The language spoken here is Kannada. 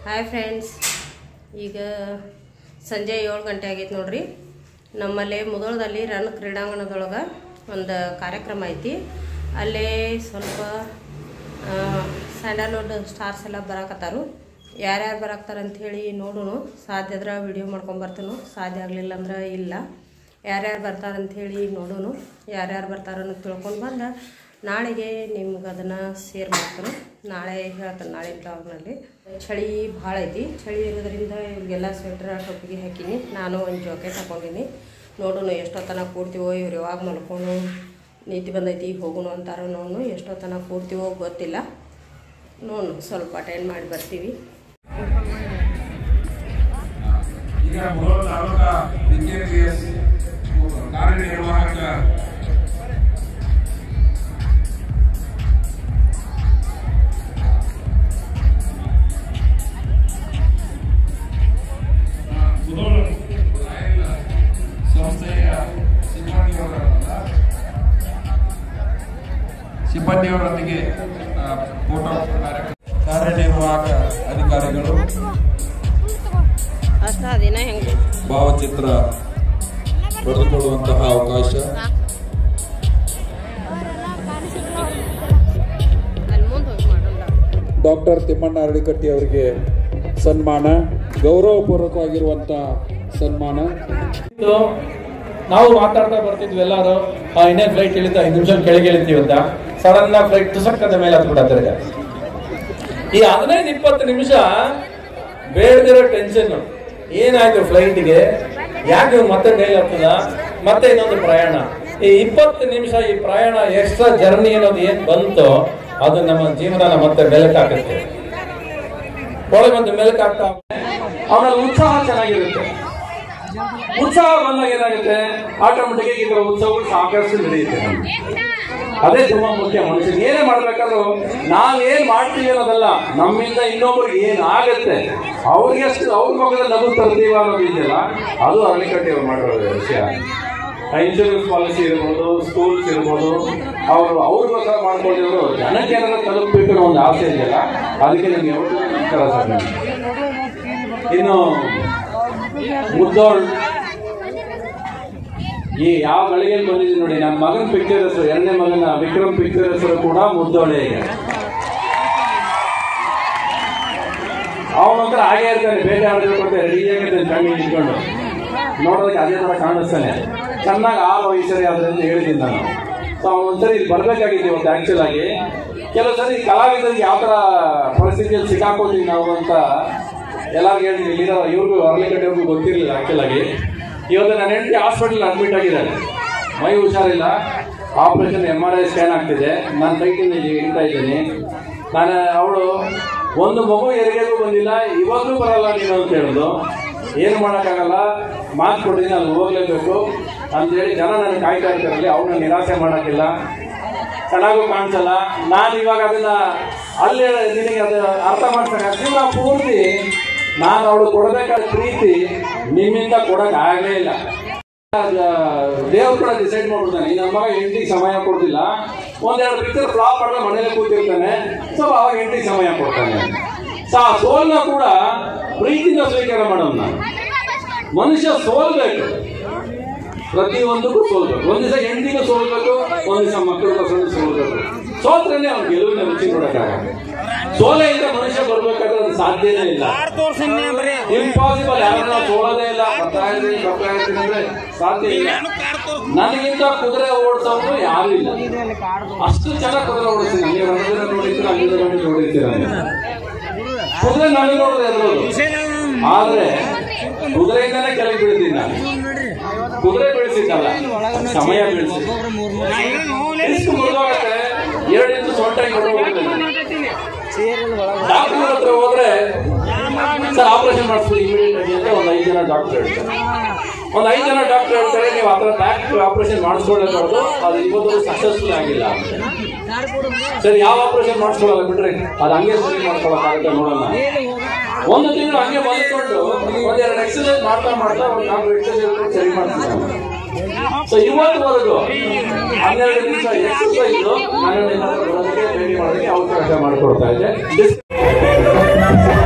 ಹಾಯ್ ಫ್ರೆಂಡ್ಸ್ ಈಗ ಸಂಜೆ ಏಳು ಗಂಟೆ ಆಗೈತೆ ನೋಡ್ರಿ ನಮ್ಮಲ್ಲಿ ಮುದೋಳದಲ್ಲಿ ರನ್ ಕ್ರೀಡಾಂಗಣದೊಳಗೆ ಒಂದು ಕಾರ್ಯಕ್ರಮ ಐತಿ ಅಲ್ಲೇ ಸ್ವಲ್ಪ ಸ್ಯಾಂಡಲ್ವುಡ್ ಸ್ಟಾರ್ಸ್ ಎಲ್ಲ ಬರಾಕತ್ತಾರು ಯಾರ್ಯಾರು ಬರಾಕ್ತಾರ ಅಂಥೇಳಿ ನೋಡೋಣ ಸಾಧ್ಯ ಆದ್ರೆ ವಿಡಿಯೋ ಮಾಡ್ಕೊಂಬರ್ತೀನು ಸಾಧ್ಯ ಆಗಲಿಲ್ಲ ಅಂದ್ರೆ ಇಲ್ಲ ಯಾರ್ಯಾರು ಬರ್ತಾರೆ ಅಂಥೇಳಿ ನೋಡೋಣ ಯಾರ್ಯಾರು ಬರ್ತಾರ ಅನ್ನೋದು ತಿಳ್ಕೊಂಡು ಬಂದು ನಾಳೆಗೆ ನಿಮ್ಗೆ ಅದನ್ನು ಶೇರ್ ಮಾಡ್ತಾನೆ ನಾಳೆ ಹೇಳ್ತಾನೆ ನಾಳೆ ಬ್ಲಾಗ್ನಲ್ಲಿ ಚಳಿ ಭಾಳ ಐತಿ ಚಳಿ ಇರೋದ್ರಿಂದ ಇವ್ರಿಗೆಲ್ಲ ಸ್ವೆಟ್ರ್ ಟೊಪ್ಪಿಗೆ ಹಾಕೀನಿ ನಾನು ಒಂದು ಜಾಕೆಟ್ ಹಾಕೊಂಡಿನಿ ನೋಡೋಣ ಎಷ್ಟೊತ್ತನ ಕೂಡ್ತೀವೋ ಇವ್ರು ಯಾವಾಗ ಮಲ್ಕೊಂಡು ನೀತಿ ಬಂದೈತಿ ಹೋಗೋಣ ಅಂತಾರೋ ನೋಡು ಎಷ್ಟೊತ್ತನ ಕೂಡ್ತೀವೋ ಗೊತ್ತಿಲ್ಲ ನೋಡು ಸ್ವಲ್ಪ ಅಟೆಂಡ್ ಮಾಡಿ ಬರ್ತೀವಿ ಈಗ ಮುಳೋ ತಾಲೂಕಾ ವಿದ್ಯಾರ್ಥಿಯ ಕಾರ್ಯನಿರ್ವಾಹಕ ಮುಧೋಳ ಸಂಸ್ಥೆಯ ಸಿಬ್ಬಂದಿಯವರಲ್ಲ ಸಿಬ್ಬಂದಿಯವರೊಂದಿಗೆ ಆ, ಫೋಟೋ ಕಾರ್ಯಕ್ರಮ ಕಾರ್ಯನಿರ್ವಾಹಕ ಅಧಿಕಾರಿಗಳು ಅಷ್ಟ ಅದಿನ ಹೆಂಗೆ ಭಾವಚಿತ್ರ ಬರೆದುಕೊಳ್ಳುವಂತಹ ಅವಕಾಶ ಅಲ್ಲಿ ಮುಂದೆ ಹೋಗಿ ಮಾಡೋಣ ಡಾಕ್ಟರ್ ತಿಮ್ಮಣ್ಣ ಅರಳಿಕಟ್ಟಿ ಅವರಿಗೆ ಸನ್ಮಾನ ಗೌರವಪೂರ್ವಕವಾಗಿರುವಂಥ ಸನ್ಮಾನ ಇದು ನಾವು ಮಾತಾಡ್ತಾ ಬರ್ತಿದ್ವಿ ಎಲ್ಲರೂ ಆ, ಇನ್ನೇನ್ ಫ್ಲೈಟ್ ಇಳಿತಾ ಐದು ನಿಮಿಷ ಕೆಳಗೆ ಇಳಿತೀವಿ ಅಂತ ಸಡನ್ ಆಗಿ ಫ್ಲೈಟ್ ತುಸಕ್ಕದ ಮೇಲೆ ಹತ್ಬಿಡತ್ತೆ ಈ ಹದಿನೈದು ಇಪ್ಪತ್ತು ನಿಮಿಷ ಬೇಡದಿರೋ ಟೆನ್ಷನ್ ಏನಾಯ್ತು ಫ್ಲೈಟ್ಗೆ ಯಾಕೆ ಇವ್ನು ಮತ್ತೆ ಮೇಲೆ ಹತ್ತದ ಮತ್ತೆ ಇನ್ನೊಂದು ಪ್ರಯಾಣ ಈ ಇಪ್ಪತ್ತು ನಿಮಿಷ ಈ ಪ್ರಯಾಣ ಎಕ್ಸ್ಟ್ರಾ ಜರ್ನಿ ಅನ್ನೋದು ಏನ್ ಬಂತು ಅದು ನಮ್ಮ ಜೀವನನ ಮತ್ತೆ ಮೆಲುಕಾಗುತ್ತೆ ಒಳಗೆ ಒಂದು ಮೆಲುಕಾಗ್ತಾ ಅವನಲ್ಲಿ ಉತ್ಸಾಹ ಚೆನ್ನಾಗಿರುತ್ತೆ ಉತ್ಸಾಹ ಬಂದಾಗ ಏನಾಗುತ್ತೆ ಆಟೋಮೆಟಿಕ್ ಈ ತರ ಉತ್ಸವಗಳು ಸಾಕಷ್ಟು ನಡೆಯುತ್ತೆ ನಮ್ಗೆ. ಅದೇ ತುಂಬಾ ಮುಖ್ಯ ಮನುಷ್ಯನಿಗೆ ಏನೇ ಮಾಡ್ಬೇಕಾದ್ರೂ ನಾವೇನ್ ಮಾಡ್ತೀವಿ ಅನ್ನೋದಲ್ಲ ನಮ್ಮಿಂದ ಇನ್ನೊಬ್ರಿಗೆ ಏನ್ ಆಗತ್ತೆ ಅವ್ರಿಗೆ ಅಷ್ಟು ಅವ್ರ ಮಗದಲ್ಲಿ ನಗು ತರ್ತೀವ ಅನ್ನೋದು ಇದೆಯಲ್ಲ ಅದು ಅರಳಿಕಟ್ಟಿ ಅವ್ರು ಮಾಡಿರೋ ವಿಷಯ ಇನ್ಶೂರೆನ್ಸ್ ಪಾಲಿಸಿ ಇರ್ಬೋದು ಸ್ಕೂಲ್ಸ್ ಇರ್ಬೋದು ಅವರು ಅವ್ರಿಗೋಸ್ಕರ ಮಾಡ್ಕೊಂಡಿದ್ರು ಜನಕ್ಕೆ ಏನಾದ್ರು ತಲುಪಬೇಕು ಅನ್ನೋ ಒಂದು ಆಸೆ ಇದೆಯಲ್ಲ ಅದಕ್ಕೆ ನಿಮ್ಗೆ ಯಾವತ್ತೂ ನಮಸ್ಕಾರ ಸರ್ ನಿಮ್ಗೆ. ಇನ್ನು ಮುದ್ದೋಳ್ ಈ ಯಾವ ಗಳಿಗೆಯಲ್ಲಿ ಬಂದಿದ್ದೀನಿ ನೋಡಿ ನನ್ನ ಮಗನ ಪಿಕ್ಚರ್ ಹೆಸರು ಎರಡನೇ ಮಗನ ವಿಕ್ರಮ್ ಪಿಕ್ಚರ್ ಹೆಸರು ಕೂಡ ಮುದ್ದೋಳೆ ಈಗ ಅವನಂತರ ಹಾಗೆ ಇರ್ತಾನೆ ಬೇಟೆ ಆಡಬೇಕು ಅಂತ ರೆಡಿಯಾಗಿರ್ತಾನೆ ಕಣ್ಣಿಗೆ ಇಟ್ಕೊಂಡು ನೋಡೋದಕ್ಕೆ ಅದೇ ತರ ಕಾಣಿಸ್ತಾನೆ ಚೆನ್ನಾಗಿ ಆರು ವಯಸ್ಸರಿ ಆದ್ರಿಂದ ಹೇಳಿದ್ದೀನಿ ನಾನು ಸೊ ಅವನೊಂದ್ಸರಿ ಇಲ್ಲಿ ಬರ್ಬೇಕಾಗಿತ್ತು ಇವತ್ತು ಆಕ್ಚುಲ್ ಆಗಿ ಕೆಲವು ಸರಿ ಕಲಾವಿದರಿಗೆ ಯಾವ ತರ ಪರಿಸ್ಥಿತಿಯಲ್ಲಿ ಸಿಕ್ಕಾಕೋತೀವಿ ನಾವು ಅಂತ ಎಲ್ಲರಿಗೂ ಹೇಳಿದ್ದೀನಿ ಇಲ್ಲಿರೋ ಇವ್ರಿಗೂ ಅರಳಿಕಟ್ಟೆವ್ರಿಗೂ ಗೊತ್ತಿರಲಿಲ್ಲ ಆಕ್ಚುಲ್ ಆಗಿ ಇವತ್ತು ನನ್ನ ಹೆಂಡತಿ ಹಾಸ್ಪಿಟಲ್ ಅಡ್ಮಿಟ್ ಆಗಿದ್ದಾರೆ ಮೈ ಹುಷಾರಿಲ್ಲ operation M R I scan ಆಗ್ತಿದೆ ನಾನು ಕೈಟಿಂದ ಇಡ್ತಾ ಇದ್ದೀನಿ ನಾನು ಅವಳು ಒಂದು ಮಗು ಹೆರಿಗೆಗೂ ಬಂದಿಲ್ಲ ಇವಾಗಲೂ ಬರಲ್ಲ ನೀನು ಅಂತ ಹೇಳಿದ್ರು ಏನು ಮಾಡೋಕ್ಕಾಗಲ್ಲ ಮಾತು ಕೊಟ್ಟಿದ್ದೀನಿ ಅಲ್ಲಿ ಹೋಗ್ಲೇಬೇಕು ಅಂತೇಳಿ ಜನ ನನಗೆ ಕಾಯ್ತಾ ಇರ್ತಾರಲ್ಲಿ ಅವ್ರನ್ನ ನಿರಾಸೆ ಮಾಡೋಕ್ಕಿಲ್ಲ ಚೆನ್ನಾಗೂ ಕಾಣಿಸಲ್ಲ ನಾನು ಇವಾಗ ಅದನ್ನ ಅಲ್ಲಿ ನಿನಗೆ ಅದು ಅರ್ಥ ಮಾಡ್ಸಕ್ಕೆ ಜೀವನ ಪೂರ್ತಿ ನಾನು ಅವಳು ಕೊಡಬೇಕಾದ ಪ್ರೀತಿ ನಿಮ್ಮಿಂದ ಕೊಡಕ್ ಆಗಲೇ ಇಲ್ಲ ದೇವ್ರು ಕೂಡ ಡಿಸೈಡ್ ಮಾಡ್ಬಿಡ್ತಾನೆ ಈ ನನ್ನ ಮಗ ಹೆಂಡತಿಗೆ ಸಮಯ ಕೊಡ್ತಿಲ್ಲ ಒಂದೆರಡು ಪಿಕ್ಚರ್ ಫ್ಲಾಪ್ ಮಾಡಿದ್ರೆ ಮನೇಲಿ ಕೂತಿರ್ತಾನೆ ಸೊ ಅವಾಗ ಹೆಂಡತಿಗೆ ಸಮಯ ಕೊಡ್ತಾನೆ ಸೊ ಆ ಸೋಲ್ನ ಕೂಡ ಪ್ರೀತಿಯಿಂದ ಸ್ವೀಕಾರ ಮಾಡೋಣ ನಾನು ಮನುಷ್ಯ ಸೋಲ್ಬೇಕು ಪ್ರತಿಯೊಂದಕ್ಕೂ ಸೋಲ್ಬೇಕು ಒಂದ್ ದಿವಸ ಹೆಂಡತಿಗೂ ಸೋಲ್ಬೇಕು ಒಂದ್ ದಿವಸ ಮಕ್ಕಳಿಗೋಸ್ಕರ ಸೋಲ್ಬೇಕು ಸೋತ್ರನೇ ಅವ್ನು ಗೆಲುವಿನ ರುಚಿ ನೋಡಕ್ಕಾಗಲ್ಲ ಸೋಲೆಯಿಂದ ಮನುಷ್ಯ ಬರ್ಬೇಕಾದ್ರೆ ಅದು ಸಾಧ್ಯನೇ ಇಲ್ಲ ಇಂಪಾಸಿಬಲ್ ಯಾರನ್ನ ಸೋಲೋದೇ ಇಲ್ಲ ಬರ್ತಾ ಇದ್ದೀನಿ ಬರ್ತಾ ಇದ್ದೀನಿ ಅಂದ್ರೆ ಸಾಧ್ಯ ಇಲ್ಲ ನನಗಿಂತ ಕುದುರೆ ಓಡಿಸೋನು ಯಾರು ಇಲ್ಲ ಅಷ್ಟು ಚೆನ್ನಾಗಿ ಕುದುರೆ ಓಡಿಸ್ತೀನಿ ನೀವು ರಂಗದಿನ ನೋಡಿರ್ತೀರ ಅಲ್ಲಿಂದ ನೋಡಿ ನೋಡಿರ್ತೀರ ನೀವು. ಕುದುರೆ ನನಗೆ ನೋಡಿದ್ರೆ ಎದುರೋದು ಆದ್ರೆ ಕುದುರೆಯಿಂದಾನೇ ಕೆಳಗೆ ಬೀಳ್ತೀನಿ ನಾನು ಕುದುರೆ ಬೆಳೆಸಿದ್ದಲ್ಲ ಸಮಯ ಬೆಳೆಸಿ ಎಷ್ಟು ಮುರಿದೋಗತ್ತೆ ಎರಡು ಇಂಚು ಸೊಂಟಾಗಿ ಹೊರಟೋಗುತ್ತೆ ಡಾಕ್ಟರ್ ಹತ್ರ ಹೋದ್ರೆ ಸರ್ ಆಪರೇಷನ್ ಮಾಡಿಸ್ತೀವಿ ಇಮಿಡಿಯೇಟ್ ಆಗಿ ಅಂತ ಒಂದು ಐದು ಜನ ಡಾಕ್ಟರ್ ಹೇಳ್ತಾರೆ ಒಂದು ಐದು ಜನ ಡಾಕ್ಟರ್ ಹೇಳ್ತಾರೆ ನೀವು ಆ ಥರ ಬ್ಯಾಕ್ ಆಪರೇಷನ್ ಮಾಡಿಸ್ಕೊಳ್ಳೇಬಾರ್ದು ಅದು ಇವತ್ತು ಸಕ್ಸಸ್ಫುಲ್ ಆಗಿಲ್ಲ ಅಂತ ಸರಿ ಯಾವ ಆಪರೇಷನ್ ಮಾಡಿಸ್ಕೊಳ್ಳಲ್ಲ ಬಿಡ್ರಿ ಅದು ಹಂಗೆ ಸರಿ ಮಾಡ್ಕೊಳಕ್ಕಾಗುತ್ತೆ ನೋಡೋಣ ಒಂದು ತಿಂಗಳು ಹಂಗೆ ಮಲ್ಕೊಂಡು ಒಂದೆರಡು ಎಕ್ಸರ್ಸೈಸ್ ಮಾಡ್ತಾ ಮಾಡ್ತಾ ಒಂದು ನಾಲ್ಕು ಎಕ್ಸರ್ಸೈಸ್ ಸರಿ ಮಾಡ್ತೀನಿ ಸೊ ಇವತ್ತುವರೆಗೂ ಹನ್ನೆರಡು ನಿಮಿಷ ಎಕ್ಸರ್ಸೈಸ್ ನಾನು ಭೇಟಿ ಮಾಡೋದಕ್ಕೆ ಅವಕಾಶ ಮಾಡಿಕೊಡ್ತಾ ಇದ್ದೆ